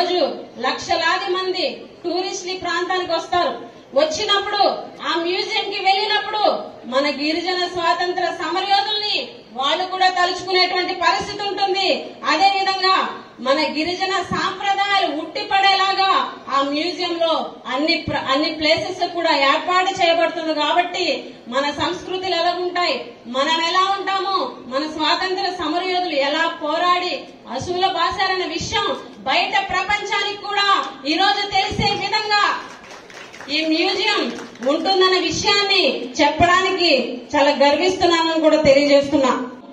రోజు లక్షలాది మంది టూరిస్టులు ఈ ప్రాంతానికి వస్తారు వచ్చినప్పుడు ఆ మ్యూజియం కి వెళ్ళినప్పుడు మన గిరిజన స్వాతంత్ర సమరయోధుల్ని వాళ్ళు కూడా తలుచుకునేటువంటి పరిస్థితి ఉంటుంది అదే విధంగా మన గిరిజన సాంప్రదాయాలు ఉట్టిపడేలాగా ఆ మ్యూజియం లో అన్ని ప్ర- అన్ని ప్లేసెస్ కూడా ఏర్పాటు చేయబడుతుంది కాబట్టి మన సంస్కృతులు ఎలా ఉంటాయి మనం ఎలా ఉంటాము మన స్వాతంత్ర సమరయోధులు ఎలా పోరాడి అసువుల బాసారన్న విషయం బయట ప్రపంచానికి కూడా ఈ రోజు తెలిసే విధంగా ఈ మ్యూజియం ఉంటుందన్న విషయాన్ని చెప్పడానికి చాలా గర్విస్తున్నానని కూడా తెలియజేస్తున్నా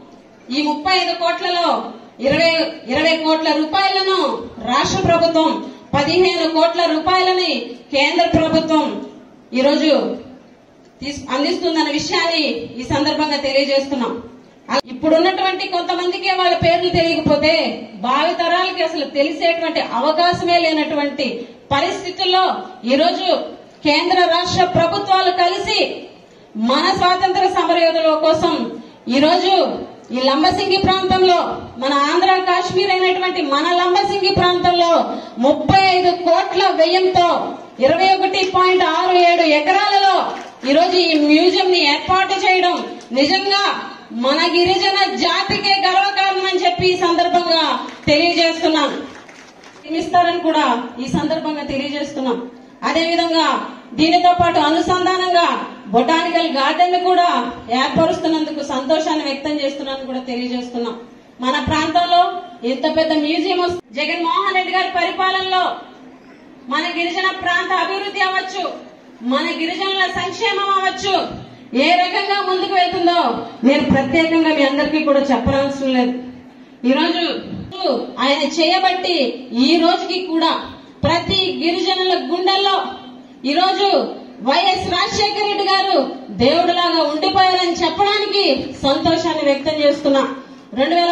ఈ ముప్పై ఐదు కోట్లలో ఇరవై ఇరవై కోట్ల రూపాయలను రాష్ట్ర ప్రభుత్వం పదిహేను కోట్ల రూపాయలని కేంద్ర ప్రభుత్వం ఈరోజు తీస్- అందిస్తుందన్న విషయాన్ని ఈ సందర్భంగా తెలియజేస్తున్నాం అ- ఇప్పుడున్నటువంటి కొంతమందికి వాళ్ళ పేర్లు తెలియకపోతే భావి తరాలకి అసలు తెలిసేటువంటి అవకాశమే లేనటువంటి పరిస్థితుల్లో ఈరోజు కేంద్ర రాష్ట్ర ప్రభుత్వాలు కలిసి మన స్వాతంత్ర సమరయోధుల కోసం ఈరోజు ఈ లంబసింగి ప్రాంతంలో మన ఆంధ్ర కాశ్మీర్ అయినటువంటి మన లంబసింగి ప్రాంతంలో ముప్పై ఐదు కోట్ల వ్యయంతో ఇరవై ఒకటి పాయింట్ ఆరు ఏడు ఎకరాలలో ఈరోజు ఈ మ్యూజియం ని ఏర్పాటు చేయడం నిజంగా మన గిరిజన జాతికే గర్వకారణం అని చెప్పి ఈ సందర్భంగా తెలియజేస్తున్నాం నిర్మిస్తారని కూడా ఈ సందర్భంగా తెలియజేస్తున్నాం అదే విధంగా దీనితో పాటు అనుసంధానంగా బొటానికల్ గార్డెన్ కూడా ఏర్పరుస్తున్నందుకు సంతోషాన్ని వ్యక్తం చేస్తున్నానని కూడా తెలియజేస్తున్నాం మన ప్రాంతంలో ఇంత పెద్ద మ్యూజియం వస్తు- జగన్మోహన్ రెడ్డి గారి పరిపాలనలో మన గిరిజన ప్రాంత అభివృద్ధి అవ్వచ్చు మన గిరిజనుల సంక్షేమం అవ్వచ్చు ఏ రకంగా ముందుకు వెళ్తుందో నేను ప్రత్యేకంగా మీ అందరికీ కూడా చెప్పనవసరం లేదు ఈరోజు ఆయన చేయబట్టి ఈ రోజుకి కూడా ప్రతి గిరిజనుల గుండెల్లో ఈరోజు వైఎస్ రాజశేఖర రెడ్డి గారు దేవుడిలాగా ఉండిపోయారని చెప్పడానికి సంతోషాన్ని వ్యక్తం చేస్తున్నా రెండు వేల